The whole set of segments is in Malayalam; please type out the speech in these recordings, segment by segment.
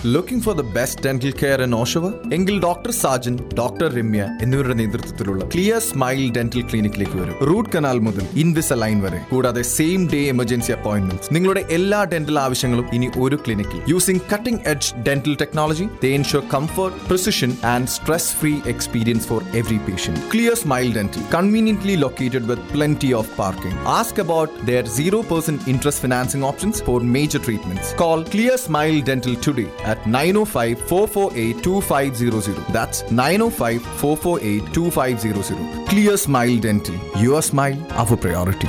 Looking for the best dental care in Oshawa എങ്കിൽ ഡോക്ടർ സാജൻ ഡോക്ടർ രമ്യ എന്നിവരുടെ നേതൃത്വത്തിലുള്ള ക്ലിയർ സ്മൈൽ ഡെന്റൽ ക്ലിനിക്കിലേക്ക് വരും റൂട്ട് കനാൽ മുതൽ ഇൻവിസ് ലൈൻ വരെ കൂടാതെ സെയിം ഡേ എമർജൻസി അപ്പോയിന്റ്മെന്റ് നിങ്ങളുടെ എല്ലാ ഡെന്റൽ ആവശ്യങ്ങളും ഇനി ഒരു ക്ലിനിക്കിൽ using cutting edge dental technology they ensure comfort precision and stress free experience for every patient clear smile dental conveniently located with plenty of parking. Ask about their 0% interest financing options for major treatments. Call Clear Smile Dental today at 905 448 2500. That's 905 448 2500. Clear Smile Dental. Your smile, our priority.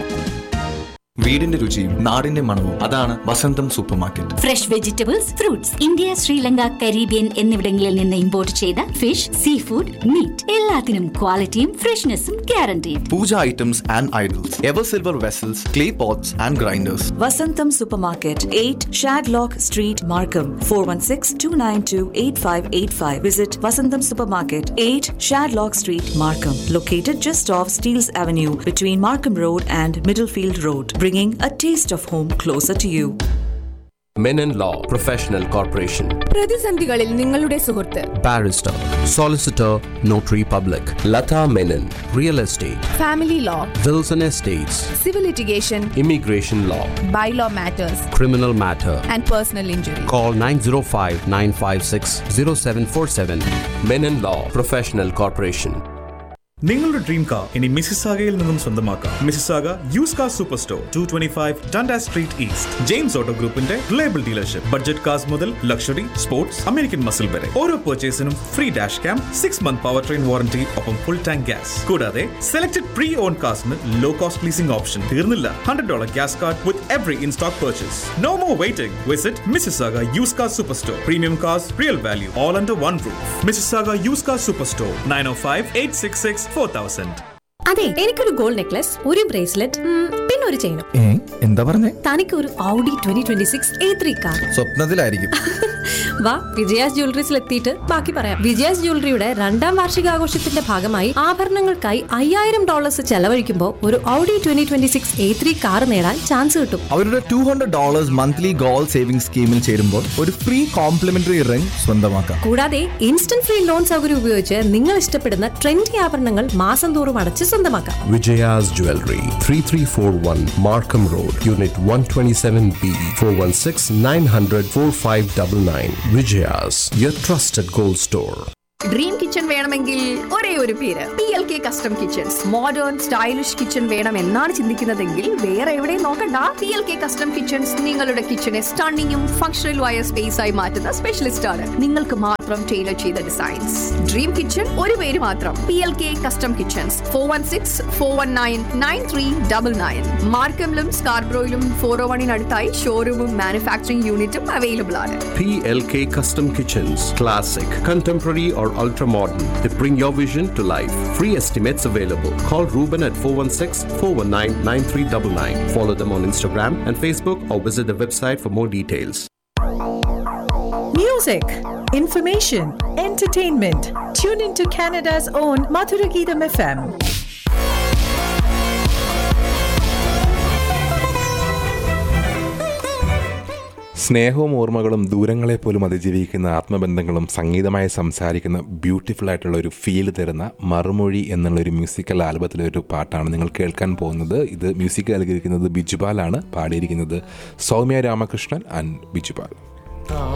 വീടിന്റെ രുചിയും നാടിന്റെ മണവും അതാണ് Vasantam supermarket fresh vegetables fruits India Sri Lanka Caribbean എന്നിവിടങ്ങളിൽ നിന്ന് ഇമ്പോർട്ട് ചെയ്ത ഫിഷ് സീ ഫുഡ് മീറ്റ് എല്ലാത്തിനും ക്വാളിറ്റിയും ഫ്രഷ്നെസ്സും guaranteed puja items and idols ever silver vessels clay pots and grinders Vasantam Supermarket, 8 Shadlock Street, Markham, 416-292-8585. Visit Vasantam Supermarket, 8 Shadlock Street, Markham. Located just off Steeles Avenue between Markham Road and Middlefield Road. Bringing a taste of home closer to you. Menon Law Professional Corporation. പ്രതിസന്ധികളിൽ നിങ്ങളുടെ സുഹൃത്ത് Barrister, Solicitor, Notary Public. Lata Menon. Real Estate. Family law Wilson Estates. Civil litigation Immigration Law. Bylaw matters Criminal Matter. And personal injury Call 905 956 0747. Menon Law Professional Corporation. നിങ്ങളുടെ ഡ്രീം കാർ ഇനി മിസിസാഗയിൽ നിന്നും സ്വന്തമാക്കാം Mississauga used car superstore two twenty five Dundas street east James auto ഗ്രൂപ്പിന്റെ റിലയബിൾ ഡീലർഷിപ്പ് ബഡ്ജറ്റ് കാർസ് മുതൽ ലക്ഷറി സ്പോർട്സ് അമേരിക്കൻ മസിൽ വരെ ഓരോ പർച്ചേസിനും free dash cam six month power train warranty ഒപ്പം ഫുൾ ടാങ്ക് ഗ്യാസ് കൂടാതെ സെലക്ടഡ് പ്രീ ഓൺ കാർസിന് ലോ കോസ്റ്റ് ലീസിംഗ് ഓപ്ഷൻ തീർന്നില്ല hundred dollar gas card with every in stock purchase no more waiting visit Mississauga used car superstore premium cars real value all under one roof Mississauga used car superstore nine O five eight six six four thousand അതെ എനിക്കൊരു ഗോൾഡ് നെക്ലസ് ഒരു ബ്രേസ്ലെറ്റ് പിന്നെ ഒരു ചെയിനും ഏ എന്താ പറഞ്ഞേ തനിക്ക് ഒരു Audi twenty twenty six A three car സ്വപ്നത്തിലായിരിക്കും വാ വിജയാസ് ജ്വല്ലറീസിൽ എത്തിയിട്ട് ബാക്കി പറയാം വിജയാസ് ജ്വല്ലറിയുടെ രണ്ടാം വാർഷികാഘോഷത്തിന്റെ ഭാഗമായി ആഭരണങ്ങൾക്കായി അയ്യായിരം ഡോളേഴ്സ് ചെലവഴിക്കുമ്പോൾ ഒരു Audi twenty twenty six A three car നേടാൻ ചാൻസ് കിട്ടും അവരുടെ two hundred dollars monthly goal saving സ്കീമിൽ ചേരുമ്പോൾ ഒരു ഫ്രീ കോംപ്ലിമെന്ററി റിംഗ് സ്വന്തമാക്കാം കൂടാതെ ഇൻസ്റ്റന്റ് ഫ്രീ ലോൺ സൗകര്യം ഉപയോഗിച്ച് നിങ്ങൾ ഇഷ്ടപ്പെടുന്ന ട്രെൻഡി ആഭരണങ്ങൾ മാസം തോറും അടച്ച് സ്വന്തമാക്കാം Vijaya's Jewelry, 3341 Markham Road, Unit 127B, 416 900 4599. Vijaya's, your trusted gold store. Dream kitchen വേണമെങ്കിൽ ഒരേ ഒരു പേര് P L K custom kitchens modern stylish kitchen വേണം എന്നാണ് ചിന്തിക്കുന്നതെങ്കിൽ വേറെ എവിടെയും നോക്കണ്ട P L K custom kitchens നിങ്ങളുടെ കിച്ചണെ സ്റ്റണ്ണിങ്ങും ഫംഗ്ഷണലുമായ സ്പേസ് ആയി മാറ്റുന്ന സ്പെഷ്യലിസ്റ്റ് ആണ് നിങ്ങൾക്ക് മാത്രം ടൈലർ ചെയ്ത ഡിസൈൻസ് ഡ്രീം കിച്ചൺ ഒരു പേര് മാത്രം P L K custom kitchens four one six four one nine nine three double nine മാർക്കമിലും സ്കാർബ്രോയിലും ഫോർ ഓ വണിനടുത്തായി ഷോറൂമും മാനുഫാക്ചറിംഗ് യൂണിറ്റും അവൈലബിൾ ആണ് PLK Custom Kitchens, classic, contemporary, or ultra modern. They bring your vision to life. Free estimates available. Call Ruben at 416 419 9399. Follow them on Instagram and Facebook or visit the website for more details. Music, information, entertainment. Tune into Canada's own Madhuragidam FM. സ്നേഹവും ഓർമ്മകളും ദൂരങ്ങളെ പോലും അതിജീവിക്കുന്ന ആത്മബന്ധങ്ങളും സംഗീതമായി സംസാരിക്കുന്ന ബ്യൂട്ടിഫുൾ ആയിട്ടുള്ള ഒരു ഫീൽ തരുന്ന മറുമൊഴി എന്നുള്ള ഒരു മ്യൂസിക്കൽ ആൽബത്തിലെ ഒരു പാട്ടാണ് നിങ്ങൾ കേൾക്കാൻ പോകുന്നത് ഇത് മ്യൂസിക് നൽകിയിരിക്കുന്നത് ബിജുപാലാണ് പാടിയിരിക്കുന്നത് സൗമ്യ രാമകൃഷ്ണൻ ആൻഡ് ബിജുപാൽ